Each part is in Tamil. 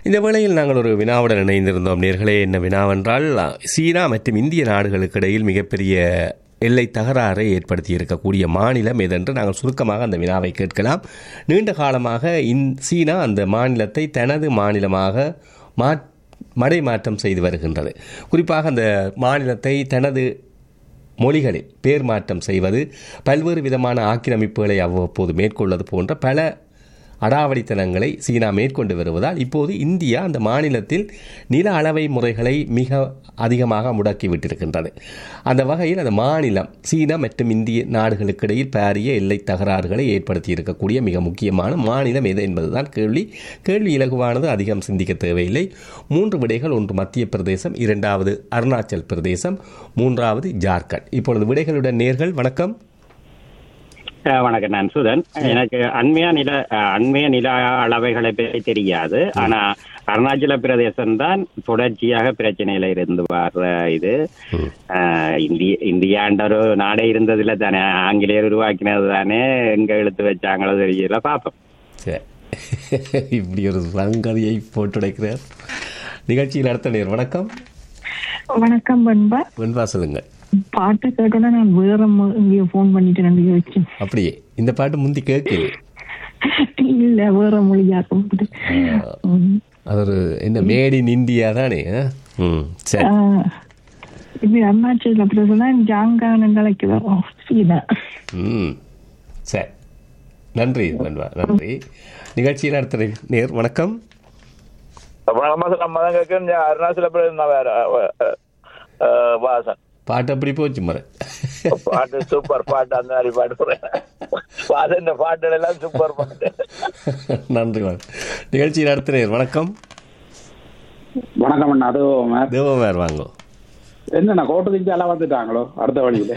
இந்த வேளையில் நாங்கள் ஒரு வினாவுடன் இணைந்திருந்தோம் நேர்களே என்ன வினாவென்றால் சீனா மற்றும் இந்திய நாடுகளுக்கு இடையில் மிகப்பெரிய எல்லை தகராறை ஏற்படுத்தி இருக்கக்கூடிய மாநிலம் எதென்று நாங்கள் சுருக்கமாக அந்த வினாவை கேட்கலாம் நீண்ட காலமாக இந் சீனா அந்த மாநிலத்தை தனது மாநிலமாக மா மடை மாற்றம் செய்து வருகின்றது குறிப்பாக அந்த மாநிலத்தை தனது மொழிகளில் பேர் மாற்றம் செய்வது பல்வேறு விதமான ஆக்கிரமிப்புகளை அவ்வப்போது மேற்கொள்வது போன்ற பல அடாவடித்தனங்களை சீனா மேற்கொண்டு வருவதால் இப்போது இந்தியா அந்த மாநிலத்தில் நில அளவை முறைகளை மிக அதிகமாக முடக்கிவிட்டிருக்கின்றது அந்த வகையில் அந்த மாநிலம் சீனா மற்றும் இந்திய நாடுகளுக்கு இடையில் பாரிய எல்லை தகராறுகளை ஏற்படுத்தி இருக்கக்கூடிய மிக முக்கியமான மாநிலம் எது என்பதுதான் கேள்வி கேள்வி இலகுவானது அதிகம் சிந்திக்க தேவையில்லை மூன்று விடைகள் ஒன்று மத்திய பிரதேசம் இரண்டாவது அருணாச்சல் பிரதேசம் மூன்றாவது ஜார்க்கண்ட் இப்பொழுது விடைகளுடன் நேர்கள் வணக்கம் அஹ் வணக்கம் நான் சுதன் எனக்கு அண்மையா நில அஹ் அண்மைய நில அளவைகளை பற்றி தெரியாது ஆனா அருணாச்சல பிரதேசம் தான் தொடர்ச்சியாக பிரச்சனையில இருந்து வர்ற இது அஹ் இந்திய இந்தியாண்ட ஒரு நாடே இருந்ததுல தானே ஆங்கிலேயர் உருவாக்கினது தானே எங்க இழுத்து வச்சாங்களோ தெரியல பாப்போம் சரி இப்படி ஒரு சங்கதியை போட்டுடைக்கிறார் நிகழ்ச்சியில் அடுத்த நேர் வணக்கம் வணக்கம் பண்பா வெண்பா சொல்லுங்கள் பாட்டை கேட்டோன்னா நான் வேற ம- எங்கேயோ ஃபோன் பண்ணிட்டு நம்பி வச்சேன் அப்படியே இந்த பாட்டு முந்தி கேட்குது இல்ல வேற மொழியா கூப்பிட்டு ம். அது ஒரு என்ன மேட் இன் இந்தியா தானே ஆ? ம் சரி ஆஹ், இது அருணாச்சல பிரதேசம் ஜாங்கான கலைக்கு வரும் சீனா ம் சரி நன்றி வெண்பா நன்றி நிகழ்ச்சியில் அடுத்த நேர் வணக்கம் வணக்கம் நம்ம தான் கேட்க அருணாச்சல பிரதேசம் தான் வேற அஹ், அஹ், அஹ், வாசன் பாட்டு அப்படி போச்சு மர பாட்டு சூப்பர் பாட்டு அந்த மாதிரி பாட்டு போறேன் வாசன் இந்த பாட்டு எல்லாம் சூப்பர் பாட்டு நன்றி வணக்கம் நிகழ்ச்சியில் அடுத்த நேர் வணக்கம் வணக்கம் அண்ணா அது தேவமார் வாங்கோ என்னண்ணா கோட்டை திஞ்சாலாம் வந்துட்டாங்களோ அடுத்த வழியில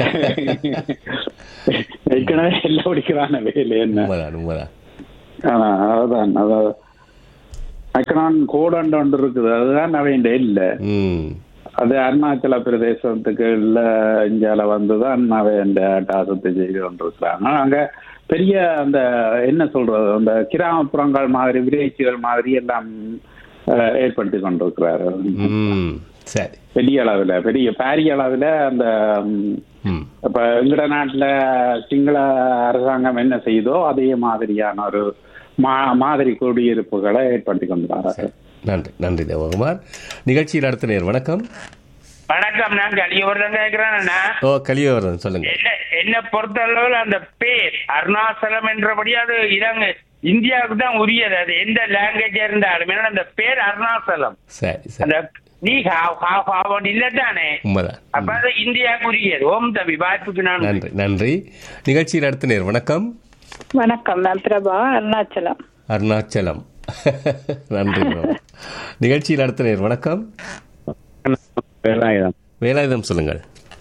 ஏற்கனவே எல்லாம் பிடிக்கிறான வேலை என்ன உண்மைதான் உண்மைதான் ஆனா, அதுதான் அதாவது அக்கனான் கோடண்டு ஒன்று இருக்குது அதுதான் அவன் இல்ல ம் அது அருணாச்சல பிரதேசத்துக்கு இல்ல இந்தியால வந்துதான் அவன் டாசத்தை செய்து கொண்டிருக்கிறாங்க அங்க பெரிய அந்த என்ன சொல்றது அந்த கிராமப்புறங்கள் மாதிரி விரைச்சிகள் மாதிரி எல்லாம் அஹ், ஏற்படுத்தி கொண்டிருக்கிறாரு ம் சரி பெரிய அளவுல பெரிய பாரிய அளவுல அந்த ம், ம் இப்ப எங்கட நாட்டுல சிங்கள அரசாங்கம் என்ன செய்தோ அதே மாதிரியான ஒரு மா மாதிரி குடியிருப்புகளை ஏற்படுத்தி கொண்டாரு நன்றி நன்றி தேவகுமார் நிகழ்ச்சியில் அடுத்த நேர் வணக்கம் வணக்கம் நான் கலியூர்ல கேட்கிறேன் ஓ கலியவரன் சொல்லுங்க என்ன என்ன பொறுத்தளவில் அந்த பேர் அருணாச்சலம் என்றபடி அது இலங்கை இந்தியாவுக்கு தான் உரியது அது எந்த லாங்குவேஜ் இருந்தாலும் ஏன்னா அந்த பேர் அருணாச்சலம் சரி சரி அந்த நீ ஹாவ் ஹாவ் ஹாவ் இல்ல தானே உண்மைதான் அப்ப அது இந்தியாவுக்கு உரியது ஓம் தம்பி வாய்ப்புக்கு நான் நன்றி நன்றி நிகழ்ச்சியில் அடுத்த நேர் வணக்கம் வணக்கம் நான் பிரபா அருணாச்சலம் அருணாச்சலம் நன்றி மேம். நிகழ்ச்சியில் அடுத்த நேர் வணக்கம் வேலாயுதம் வேலாயுதம் சொல்லுங்கள்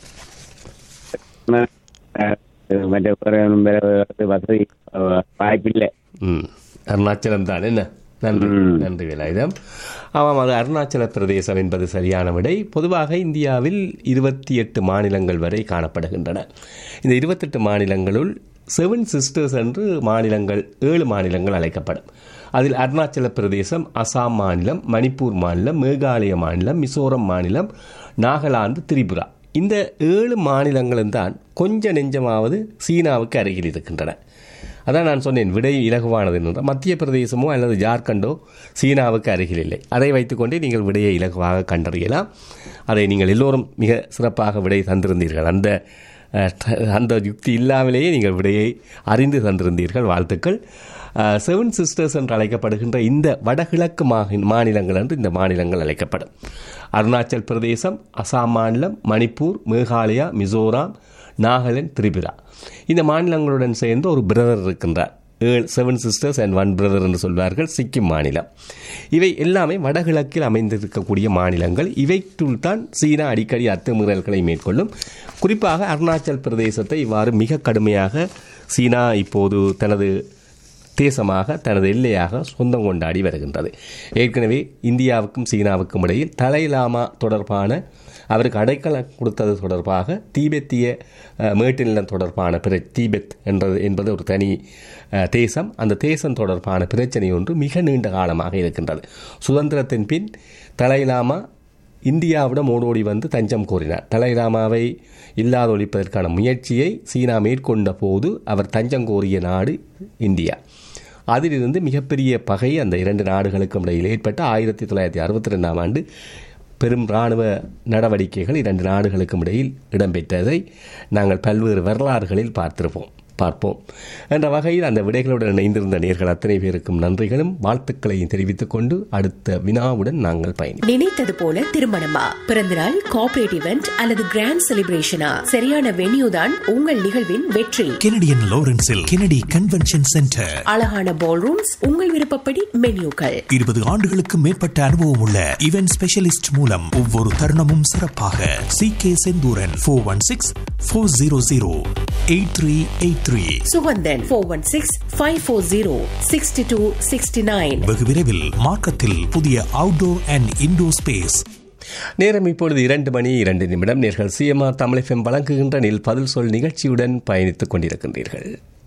அஹ் மற்ற வேற- வேற வசதி அஹ், வாய்ப்பில்லை ம் அருணாச்சலம் தான் என்ன நன்றி ம். நன்றி வேலாயுதம் ஆமாம் அது அருணாச்சல பிரதேசம் என்பது சரியான விடை பொதுவாக இந்தியாவில் இருபத்தி எட்டு மாநிலங்கள் வரை காணப்படுகின்றன இந்த இருபத்தெட்டு மாநிலங்களுள் செவன் சிஸ்டர்ஸ் என்று மாநிலங்கள் ஏழு மாநிலங்கள் அழைக்கப்படும் அதில் அருணாச்சல பிரதேசம் அசாம் மாநிலம் மணிப்பூர் மாநிலம் மேகாலய மாநிலம் மிசோரம் மாநிலம் நாகாலாந்து திரிபுரா இந்த ஏழு மாநிலங்களும் தான் கொஞ்ச நெஞ்சமாவது சீனாவுக்கு அருகில் இருக்கின்றன அதான் நான் சொன்னேன் விடை இலகுவானது என்று மத்திய பிரதேசமோ அல்லது ஜார்க்கண்டோ சீனாவுக்கு அருகில் இல்லை அதை வைத்துக்கொண்டே நீங்கள் விடையை இலகுவாக கண்டறியலாம் அதை நீங்கள் எல்லோரும் மிக சிறப்பாக விடை தந்திருந்தீர்கள் அந்த அஹ், ட- அந்த யுக்தி இல்லாமலேயே நீங்கள் விடையை அறிந்து தந்திருந்தீர்கள் வாழ்த்துக்கள் செவன் சிஸ்டர்ஸ் என்று அழைக்கப்படுகின்ற இந்த வடகிழக்கு மாகி- மாநிலங்கள் என்று இந்த மாநிலங்கள் அழைக்கப்படும் அருணாச்சல் பிரதேசம் அசாம் மாநிலம் மணிப்பூர் மேகாலயா மிசோராம் நாகாலாந்து திரிபுரா இந்த மாநிலங்களுடன் சேர்ந்து ஒரு பிரதர் இருக்கின்றார் ஏழு seven sisters and one brother என்று சொல்வார்கள் சிக்கிம் மாநிலம் இவை எல்லாமே வடகிழக்கில் அமைந்திருக்கக்கூடிய மாநிலங்கள் இவைக்குள் தான் சீனா அடிக்கடி அத்துமீறல்களை மேற்கொள்ளும் குறிப்பாக அருணாச்சல் பிரதேசத்தை இவ்வாறு மிக கடுமையாக சீனா இப்போது தனது தேசமாக தனது எல்லையாக சொந்தம் கொண்டாடி வருகின்றது ஏற்கனவே இந்தியாவுக்கும் சீனாவுக்கும் இடையில் தலைலாமா தொடர்பான அவருக்கு அடைக்கலம் கொடுத்தது தொடர்பாக தீபெத்திய அஹ், மேட்டு நிலம் தொடர்பான பிர தீபெத் என்றது என்பது ஒரு தனி அஹ், தேசம் அந்த தேசம் தொடர்பான பிரச்சனை ஒன்று மிக நீண்ட காலமாக இருக்கின்றது சுதந்திரத்தின் பின் தலைலாமா இந்தியாவிடம் ஓடோடி வந்து தஞ்சம் கோரினார் தலைலாமாவை இல்லாதொழிப்பதற்கான முயற்சியை சீனா மேற்கொண்ட போது அவர் தஞ்சம் கோரிய நாடு இந்தியா அதிலிருந்து மிகப்பெரிய பகை அந்த இரண்டு நாடுகளுக்கும் இடையில் ஏற்பட்ட ஆயிரத்தி தொள்ளாயிரத்தி அறுபத்தி ரெண்டாம் ஆண்டு பெரும் இராணுவ நடவடிக்கைகள் இரண்டு நாடுகளுக்கும் இடையில் இடம்பெற்றதை நாங்கள் பல்வேறு வரலாறுகளில் பார்த்திருப்போம் பார்ப்போம் என்ற வகையில் அந்த விடைகளுடன் இணைந்திருந்த நேர்கள் அத்தனை பேருக்கும் நன்றிகளும் வாழ்த்துக்களையும் தெரிவித்துக் கொண்டு அடுத்த வினாவுடன் நாங்கள் பயணி நினைத்தது போல திருமணமா பிறந்தநாள் கார்ப்பரேட் இவெண்ட் அல்லது கிராண்ட் செலிப்ரேஷனா சரியான வென்யூ தான் உங்கள் நிகழ்வின் வெற்றி கெனடியன் லாரன்ஸில் கெனடி கன்வென்ஷன் சென்டர் அழகான பால் ரூம்ஸ் உங்கள் விருப்பப்படி மென்யூக்கள் இருபது ஆண்டுகளுக்கு மேற்பட்ட அனுபவம் உள்ள இவென்ட் ஸ்பெஷலிஸ்ட் மூலம் ஒவ்வொரு தருணமும் சிறப்பாக C K Senthooran four one six four zero zero eight three eight three Suganthan four one six five four zero sixty two sixty nine வெகு விரைவில் மார்க்கத்தில் புதிய அவுட்டோர் அண்ட் இன்டோர் ஸ்பேஸ் நேரம் இப்பொழுது இரண்டு மணி இரண்டு நிமிடம் நேர்கள் சிஎம்ஆர் தமிழ் எஃப்எம் வழங்குகின்ற நில் பதில் சொல் நிகழ்ச்சியுடன் பயணித்துக் கொண்டிருக்கின்றீர்கள்